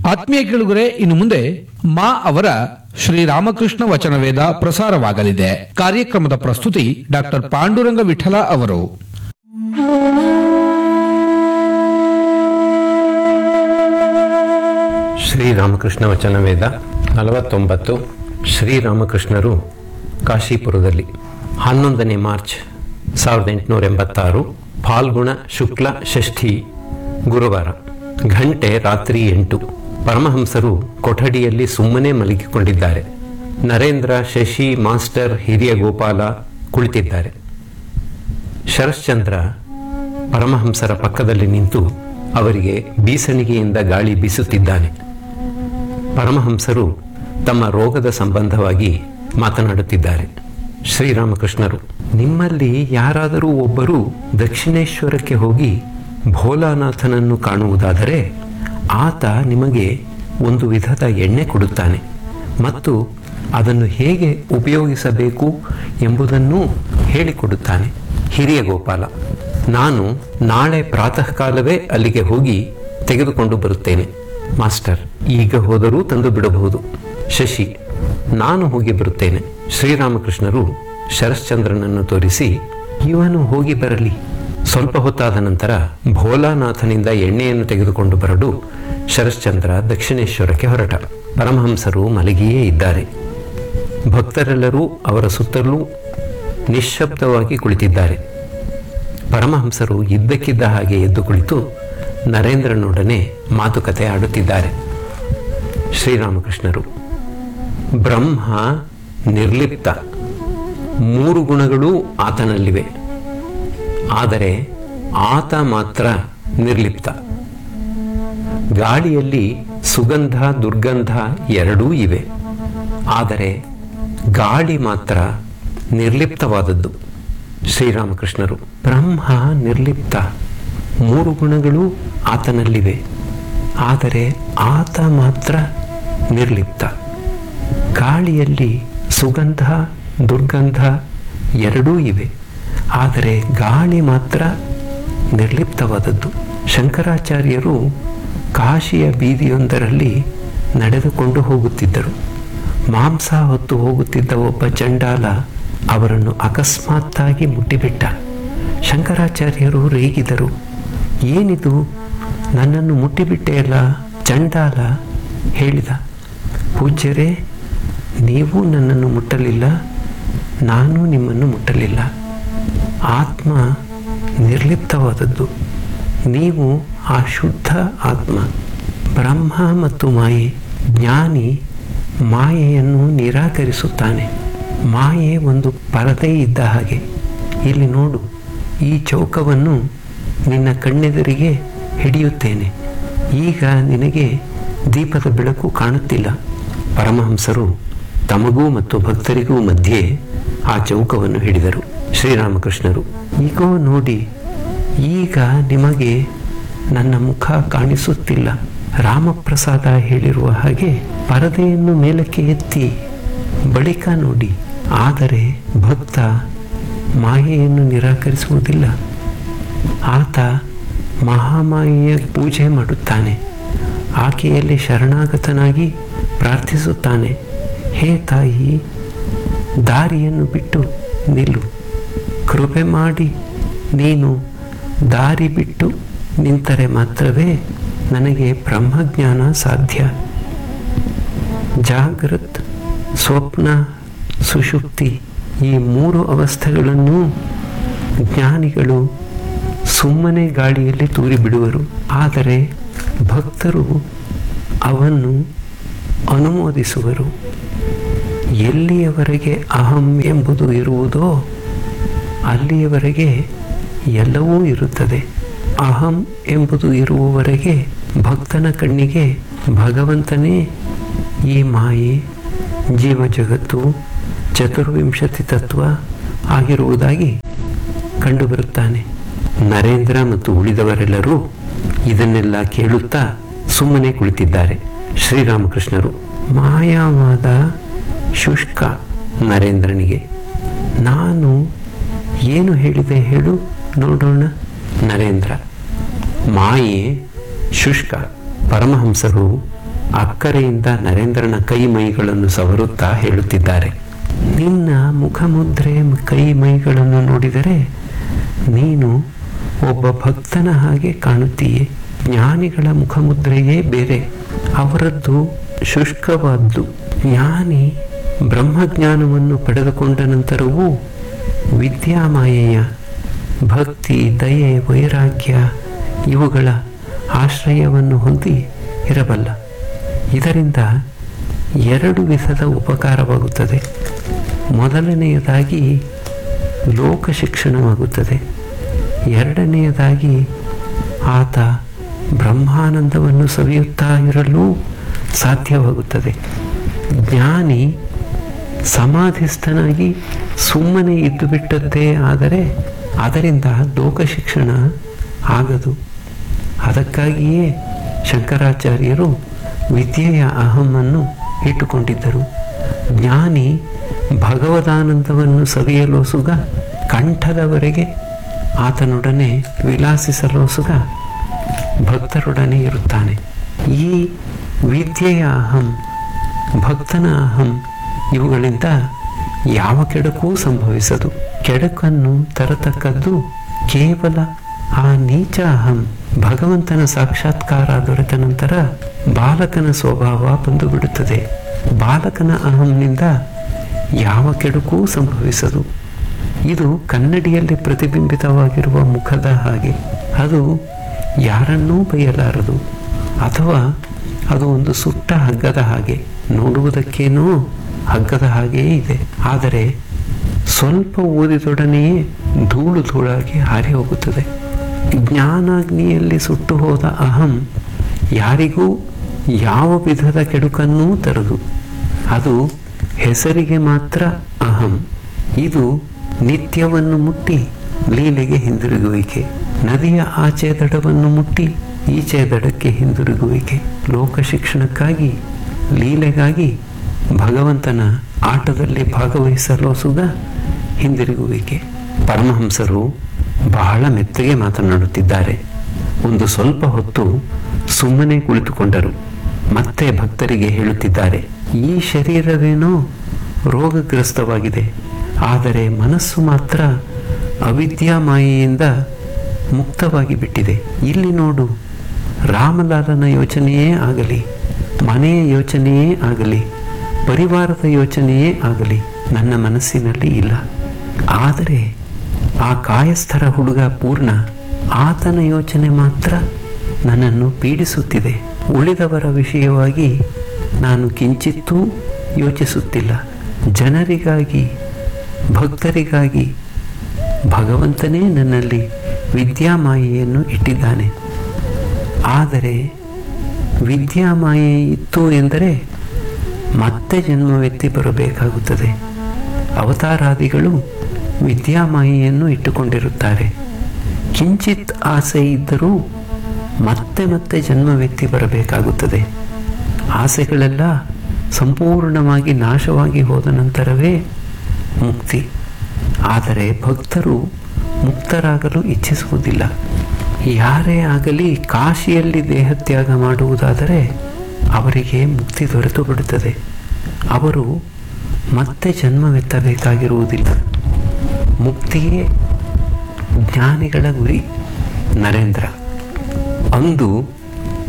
ಆತ್ಮೀಯ ಕೇಳುಗರೆ ಇನ್ನು ಮುಂದೆ ಮಾ ಅವರ ಶ್ರೀರಾಮಕೃಷ್ಣ ವಚನವೇದ ಪ್ರಸಾರವಾಗಲಿದೆ ಕಾರ್ಯಕ್ರಮದ ಪ್ರಸ್ತುತಿ ಡಾಕ್ಟರ್ ಪಾಂಡುರಂಗ ವಿಠಲ ಅವರು ಶ್ರೀರಾಮಕೃಷ್ಣ ವಚನವೇದ ನಲವತ್ತೊಂಬತ್ತು ಶ್ರೀರಾಮಕೃಷ್ಣರು ಕಾಶೀಪುರದಲ್ಲಿ ಹನ್ನೊಂದನೇ ಮಾರ್ಚ್ ಸಾವಿರದ ಎಂಟುನೂರ ಎಂಬತ್ತಾರು ಫಾಲ್ಗುಣ ಶುಕ್ಲ ಷಷ್ಠಿ ಗುರುವಾರ ಗಂಟೆ ರಾತ್ರಿ ಎಂಟು ಪರಮಹಂಸರು ಕೊಠಡಿಯಲ್ಲಿ ಸುಮ್ಮನೆ ಮಲಗಿಕೊಂಡಿದ್ದಾರೆ ನರೇಂದ್ರ ಶಶಿ ಮಾಸ್ಟರ್ ಹಿರಿಯ ಗೋಪಾಲ ಕುಳಿತಿದ್ದಾರೆ ಶರಶ್ಚಂದ್ರ ಪರಮಹಂಸರ ಪಕ್ಕದಲ್ಲಿ ನಿಂತು ಅವರಿಗೆ ಬೀಸಣಿಗೆಯಿಂದ ಗಾಳಿ ಬೀಸುತ್ತಿದ್ದಾನೆ ಪರಮಹಂಸರು ತಮ್ಮ ರೋಗದ ಸಂಬಂಧವಾಗಿ ಮಾತನಾಡುತ್ತಿದ್ದಾರೆ ಶ್ರೀರಾಮಕೃಷ್ಣರು ನಿಮ್ಮಲ್ಲಿ ಯಾರಾದರೂ ಒಬ್ಬರು ದಕ್ಷಿಣೇಶ್ವರಕ್ಕೆ ಹೋಗಿ ಭೋಲಾನಾಥನನ್ನು ಕಾಣುವುದಾದರೆ ಆತ ನಿಮಗೆ ಒಂದು ವಿಧದ ಎಣ್ಣೆ ಕೊಡುತ್ತಾನೆ ಮತ್ತು ಅದನ್ನು ಹೇಗೆ ಉಪಯೋಗಿಸಬೇಕು ಎಂಬುದನ್ನೂ ಹೇಳಿಕೊಡುತ್ತಾನೆ ಹಿರಿಯ ಗೋಪಾಲ ನಾನು ನಾಳೆ ಪ್ರಾತಃ ಕಾಲವೇ ಅಲ್ಲಿಗೆ ಹೋಗಿ ತೆಗೆದುಕೊಂಡು ಬರುತ್ತೇನೆ ಮಾಸ್ಟರ್ ಈಗ ಹೋದರೂ ತಂದು ಬಿಡಬಹುದು ಶಶಿ ನಾನು ಹೋಗಿ ಬರುತ್ತೇನೆ ಶ್ರೀರಾಮಕೃಷ್ಣರು ಶರಶ್ಚಂದ್ರನನ್ನು ತೋರಿಸಿ ಇವನು ಹೋಗಿ ಬರಲಿ ಸ್ವಲ್ಪ ಹೊತ್ತಾದ ನಂತರ ಭೋಲಾನಾಥನಿಂದ ಎಣ್ಣೆಯನ್ನು ತೆಗೆದುಕೊಂಡು ಬರಲು ಶರಶ್ಚಂದ್ರ ದಕ್ಷಿಣೇಶ್ವರಕ್ಕೆ ಹೊರಟ ಪರಮಹಂಸರು ಮಲಗಿಯೇ ಇದ್ದಾರೆ ಭಕ್ತರೆಲ್ಲರೂ ಅವರ ಸುತ್ತಲೂ ನಿಶ್ಶಬ್ದವಾಗಿ ಕುಳಿತಿದ್ದಾರೆ ಪರಮಹಂಸರು ಇದ್ದಕ್ಕಿದ್ದ ಹಾಗೆ ಎದ್ದು ಕುಳಿತು ನರೇಂದ್ರನೊಡನೆ ಮಾತುಕತೆ ಆಡುತ್ತಿದ್ದಾರೆ ಶ್ರೀರಾಮಕೃಷ್ಣರು ಬ್ರಹ್ಮ ನಿರ್ಲಿಪ್ತ ಮೂರು ಗುಣಗಳೂ ಆತನಲ್ಲಿವೆ ಆದರೆ ಆತ ಮಾತ್ರ ನಿರ್ಲಿಪ್ತ ಗಾಳಿಯಲ್ಲಿ ಸುಗಂಧ ದುರ್ಗಂಧ ಎರಡೂ ಇವೆ ಆದರೆ ಗಾಳಿ ಮಾತ್ರ ನಿರ್ಲಿಪ್ತವಾದದ್ದು ಶ್ರೀರಾಮಕೃಷ್ಣರು ಬ್ರಹ್ಮ ನಿರ್ಲಿಪ್ತ ಮೂರು ಗುಣಗಳು ಆತನಲ್ಲಿವೆ ಆದರೆ ಆತ ಮಾತ್ರ ನಿರ್ಲಿಪ್ತ ಗಾಳಿಯಲ್ಲಿ ಸುಗಂಧ ದುರ್ಗಂಧ ಎರಡೂ ಇವೆ ಆದರೆ ಗಾಳಿ ಮಾತ್ರ ನಿರ್ಲಿಪ್ತವಾದದ್ದು ಶಂಕರಾಚಾರ್ಯರು ಕಾಶಿಯ ಬೀದಿಯೊಂದರಲ್ಲಿ ನಡೆದುಕೊಂಡು ಹೋಗುತ್ತಿದ್ದರು ಮಾಂಸ ಹೊತ್ತು ಹೋಗುತ್ತಿದ್ದ ಒಬ್ಬ ಚಂಡಾಲ ಅವರನ್ನು ಅಕಸ್ಮಾತ್ತಾಗಿ ಮುಟ್ಟಿಬಿಟ್ಟ ಶಂಕರಾಚಾರ್ಯರು ರೇಗಿದರು ಏನಿದು ನನ್ನನ್ನು ಮುಟ್ಟಿಬಿಟ್ಟೆಯಲ್ಲ ಚಂಡಾಲ ಹೇಳಿದ ಪೂಜ್ಯರೇ ನೀವು ನನ್ನನ್ನು ಮುಟ್ಟಲಿಲ್ಲ ನಾನು ನಿಮ್ಮನ್ನು ಮುಟ್ಟಲಿಲ್ಲ ಆತ್ಮ ನಿರ್ಲಿಪ್ತವಾದದ್ದು ನೀವು ಆ ಶುದ್ಧ ಆತ್ಮ ಬ್ರಹ್ಮ ಮತ್ತು ಮಾಯೆ ಜ್ಞಾನಿ ಮಾಯೆಯನ್ನು ನಿರಾಕರಿಸುತ್ತಾನೆ ಮಾಯೆ ಒಂದು ಪರದೆ ಇದ್ದ ಹಾಗೆ ಇಲ್ಲಿ ನೋಡು ಈ ಚೌಕವನ್ನು ನಿನ್ನ ಕಣ್ಣೆದುರಿಗೆ ಹಿಡಿಯುತ್ತೇನೆ ಈಗ ನಿನಗೆ ದೀಪದ ಬೆಳಕು ಕಾಣುತ್ತಿಲ್ಲ ಪರಮಹಂಸರು ತಮಗೂ ಮತ್ತು ಭಕ್ತರಿಗೂ ಮಧ್ಯೆ ಆ ಚೌಕವನ್ನು ಹಿಡಿದರು ಶ್ರೀರಾಮಕೃಷ್ಣರು ಈಗೋ ನೋಡಿ ಈಗ ನಿಮಗೆ ನನ್ನ ಮುಖ ಕಾಣಿಸುತ್ತಿಲ್ಲ ರಾಮಪ್ರಸಾದ ಹೇಳಿರುವ ಹಾಗೆ ಪರದೆಯನ್ನು ಮೇಲಕ್ಕೆ ಎತ್ತಿ ಬಳಿಕ ನೋಡಿ ಆದರೆ ಭಕ್ತ ಮಾಯೆಯನ್ನು ನಿರಾಕರಿಸುವುದಿಲ್ಲ ಆತ ಮಹಾಮಾಯೆಯ ಪೂಜೆ ಮಾಡುತ್ತಾನೆ ಆಕೆಯಲ್ಲಿ ಶರಣಾಗತನಾಗಿ ಪ್ರಾರ್ಥಿಸುತ್ತಾನೆ ಹೇ ತಾಯಿ ದಾರಿಯನ್ನು ಬಿಟ್ಟು ನಿಲ್ಲು ಕೃಪೆ ಮಾಡಿ ನೀನು ದಾರಿ ಬಿಟ್ಟು ನಿಂತರೆ ಮಾತ್ರವೇ ನನಗೆ ಬ್ರಹ್ಮಜ್ಞಾನ ಸಾಧ್ಯ ಜಾಗೃತ್ ಸ್ವಪ್ನ ಸುಷುಪ್ತಿ ಈ ಮೂರು ಅವಸ್ಥೆಗಳನ್ನು ಜ್ಞಾನಿಗಳು ಸುಮ್ಮನೆ ಗಾಳಿಯಲ್ಲಿ ತೂರಿ ಬಿಡುವರು ಆದರೆ ಭಕ್ತರು ಅವನ್ನು ಅನುಮೋದಿಸುವರು ಎಲ್ಲಿಯವರೆಗೆ ಅಹಂ ಎಂಬುದು ಇರುವುದೋ ಅಲ್ಲಿಯವರೆಗೆ ಎಲ್ಲವೂ ಇರುತ್ತದೆ ಅಹಂ ಎಂಬುದು ಇರುವವರೆಗೆ ಭಕ್ತನ ಕಣ್ಣಿಗೆ ಭಗವಂತನೇ ಈ ಮಾಯೆ ಜೀವ ಜಗತ್ತು ಚತುರ್ವಿಂಶತಿ ತತ್ವ ಆಗಿರುವುದಾಗಿ ಕಂಡುಬರುತ್ತಾನೆ ನರೇಂದ್ರ ಮತ್ತು ಉಳಿದವರೆಲ್ಲರೂ ಇದನ್ನೆಲ್ಲ ಕೇಳುತ್ತಾ ಸುಮ್ಮನೆ ಕುಳಿತಿದ್ದಾರೆ ಶ್ರೀರಾಮಕೃಷ್ಣರು ಮಾಯಾವಾದ ಶುಷ್ಕ ನರೇಂದ್ರನಿಗೆ ನಾನು ಏನು ಹೇಳಿದೆ ಹೇಳು ನೋಡೋಣ ನರೇಂದ್ರ ಮಾಯೆ ಶುಷ್ಕ ಪರಮಹಂಸರು ಅಕ್ಕರೆಯಿಂದ ನರೇಂದ್ರನ ಕೈ ಮೈಗಳನ್ನು ಸವರುತ್ತಾ ಹೇಳುತ್ತಿದ್ದಾರೆ ನಿನ್ನ ಮುಖಮುದ್ರೆ ಕೈ ಮೈಗಳನ್ನು ನೋಡಿದರೆ ನೀನು ಒಬ್ಬ ಭಕ್ತನ ಹಾಗೆ ಕಾಣುತ್ತೀಯೇ ಜ್ಞಾನಿಗಳ ಮುಖಮುದ್ರೆಯೇ ಬೇರೆ ಅವರದ್ದು ಶುಷ್ಕವಾದ್ದು ಜ್ಞಾನಿ ಬ್ರಹ್ಮಜ್ಞಾನವನ್ನು ಪಡೆದುಕೊಂಡ ನಂತರವೂ ವಿದ್ಯಾಮಾಯೆಯ ಭಕ್ತಿ ದಯೆ ವೈರಾಗ್ಯ ಇವುಗಳ ಆಶ್ರಯವನ್ನು ಹೊಂದಿ ಇರಬಲ್ಲ ಇದರಿಂದ ಎರಡು ವಿಧದ ಉಪಕಾರವಾಗುತ್ತದೆ ಮೊದಲನೆಯದಾಗಿ ಲೋಕ ಶಿಕ್ಷಣವಾಗುತ್ತದೆ ಎರಡನೆಯದಾಗಿ ಆತ ಬ್ರಹ್ಮಾನಂದವನ್ನು ಸವಿಯುತ್ತಾ ಇರಲು ಸಾಧ್ಯವಾಗುತ್ತದೆ ಜ್ಞಾನಿ ಸಮಾಧಿಸ್ಥನಾಗಿ ಸುಮ್ಮನೆ ಇದ್ದು ಬಿಟ್ಟದ್ದೇ ಆದರೆ ಅದರಿಂದ ಲೋಕ ಶಿಕ್ಷಣ ಆಗದು ಅದಕ್ಕಾಗಿಯೇ ಶಂಕರಾಚಾರ್ಯರು ವಿದ್ಯೆಯ ಅಹಮನ್ನು ಇಟ್ಟುಕೊಂಡಿದ್ದರು ಜ್ಞಾನಿ ಭಗವದಾನಂದವನ್ನು ಸವಿಯಲು ಸುಗ ಕಂಠದವರೆಗೆ ಆತನೊಡನೆ ವಿಲಾಸಿಸಲು ಸುಗ ಭಕ್ತರೊಡನೆ ಇರುತ್ತಾನೆ ಈ ವಿದ್ಯೆಯ ಅಹಂ ಭಕ್ತನ ಅಹಂ ಇವುಗಳಿಂದ ಯಾವ ಕೆಡಕೂ ಸಂಭವಿಸದು ಕೆಡಕನ್ನು ತರತಕ್ಕದ್ದು ಕೇವಲ ಆ ನೀಚ ಅಹಂ ಭಗವಂತನ ಸಾಕ್ಷಾತ್ಕಾರ ದೊರೆತ ನಂತರ ಬಾಲಕನ ಸ್ವಭಾವ ಬಂದು ಬಿಡುತ್ತದೆ ಬಾಲಕನ ಅಹಂನಿಂದ ಯಾವ ಕೆಡುಕೂ ಸಂಭವಿಸದು ಇದು ಕನ್ನಡಿಯಲ್ಲಿ ಪ್ರತಿಬಿಂಬಿತವಾಗಿರುವ ಮುಖದ ಹಾಗೆ ಅದು ಯಾರನ್ನೂ ಬೈಯಲಾರದು ಅಥವಾ ಅದು ಒಂದು ಸುಟ್ಟ ಹಗ್ಗದ ಹಾಗೆ ನೋಡುವುದಕ್ಕೇನೋ ಹಗ್ಗದ ಹಾಗೆಯೇ ಇದೆ ಆದರೆ ಸ್ವಲ್ಪ ಓದಿದೊಡನೆಯೇ ಧೂಳು ಧೂಳಾಗಿ ಹಾರಿ ಹೋಗುತ್ತದೆ ಜ್ಞಾನಾಗ್ನಿಯಲ್ಲಿ ಸುಟ್ಟು ಹೋದ ಅಹಂ ಯಾರಿಗೂ ಯಾವ ವಿಧದ ಕೆಡುಕನ್ನೂ ತರದು ಅದು ಹೆಸರಿಗೆ ಮಾತ್ರ ಅಹಂ ಇದು ನಿತ್ಯವನ್ನು ಮುಟ್ಟಿ ಲೀಲೆಗೆ ಹಿಂದಿರುಗುವಿಕೆ ನದಿಯ ಆಚೆ ದಡವನ್ನು ಮುಟ್ಟಿ ಈಚೆ ದಡಕ್ಕೆ ಹಿಂದಿರುಗುವಿಕೆ ಲೋಕ ಶಿಕ್ಷಣಕ್ಕಾಗಿ ಲೀಲೆಗಾಗಿ ಭಗವಂತನ ಆಟದಲ್ಲಿ ಭಾಗವಹಿಸಲು ಸುಗ ಹಿಂದಿರುಗುವಿಕೆ ಪರಮಹಂಸರು ಬಹಳ ಮೆತ್ತಗೆ ಮಾತನಾಡುತ್ತಿದ್ದಾರೆ ಒಂದು ಸ್ವಲ್ಪ ಹೊತ್ತು ಸುಮ್ಮನೆ ಕುಳಿತುಕೊಂಡರು ಮತ್ತೆ ಭಕ್ತರಿಗೆ ಹೇಳುತ್ತಿದ್ದಾರೆ ಈ ಶರೀರವೇನೋ ರೋಗಗ್ರಸ್ತವಾಗಿದೆ ಆದರೆ ಮನಸ್ಸು ಮಾತ್ರ ಅವಿದ್ಯಾಮಾಯೆಯಿಂದ ಮುಕ್ತವಾಗಿ ಬಿಟ್ಟಿದೆ ಇಲ್ಲಿ ನೋಡು ರಾಮಲಾಲನ ಯೋಚನೆಯೇ ಆಗಲಿ ಮನೆಯ ಯೋಚನೆಯೇ ಆಗಲಿ ಪರಿವಾರದ ಯೋಚನೆಯೇ ಆಗಲಿ ನನ್ನ ಮನಸ್ಸಿನಲ್ಲಿ ಇಲ್ಲ ಆದರೆ ಆ ಕಾಯಸ್ಥರ ಹುಡುಗ ಪೂರ್ಣ ಆತನ ಯೋಚನೆ ಮಾತ್ರ ನನ್ನನ್ನು ಪೀಡಿಸುತ್ತಿದೆ ಉಳಿದವರ ವಿಷಯವಾಗಿ ನಾನು ಕಿಂಚಿತ್ತೂ ಯೋಚಿಸುತ್ತಿಲ್ಲ ಜನರಿಗಾಗಿ ಭಕ್ತರಿಗಾಗಿ ಭಗವಂತನೇ ನನ್ನಲ್ಲಿ ವಿದ್ಯಾಮಾಯೆಯನ್ನು ಇಟ್ಟಿದ್ದಾನೆ ಆದರೆ ವಿದ್ಯಾಮಾಯೆ ಇತ್ತು ಎಂದರೆ ಮತ್ತೆ ಜನ್ಮವೆತ್ತಿ ಬರಬೇಕಾಗುತ್ತದೆ ಅವತಾರಾದಿಗಳು ವಿದ್ಯಾಮಾಯೆಯನ್ನು ಇಟ್ಟುಕೊಂಡಿರುತ್ತಾರೆ ಕಿಂಚಿತ್ ಆಸೆ ಇದ್ದರೂ ಮತ್ತೆ ಮತ್ತೆ ಜನ್ಮವೆತ್ತಿ ಬರಬೇಕಾಗುತ್ತದೆ ಆಸೆಗಳೆಲ್ಲ ಸಂಪೂರ್ಣವಾಗಿ ನಾಶವಾಗಿ ಹೋದ ನಂತರವೇ ಮುಕ್ತಿ ಆದರೆ ಭಕ್ತರು ಮುಕ್ತರಾಗಲು ಇಚ್ಛಿಸುವುದಿಲ್ಲ ಯಾರೇ ಆಗಲಿ ಕಾಶಿಯಲ್ಲಿ ದೇಹತ್ಯಾಗ ಮಾಡುವುದಾದರೆ ಅವರಿಗೆ ಮುಕ್ತಿ ದೊರೆತು ಬಿಡುತ್ತದೆ ಅವರು ಮತ್ತೆ ಜನ್ಮವೆತ್ತಬೇಕಾಗಿರುವುದಿಲ್ಲ ಮುಕ್ತಿಯೇ ಜ್ಞಾನಿಗಳ ಗುರಿ ನರೇಂದ್ರ ಅಂದು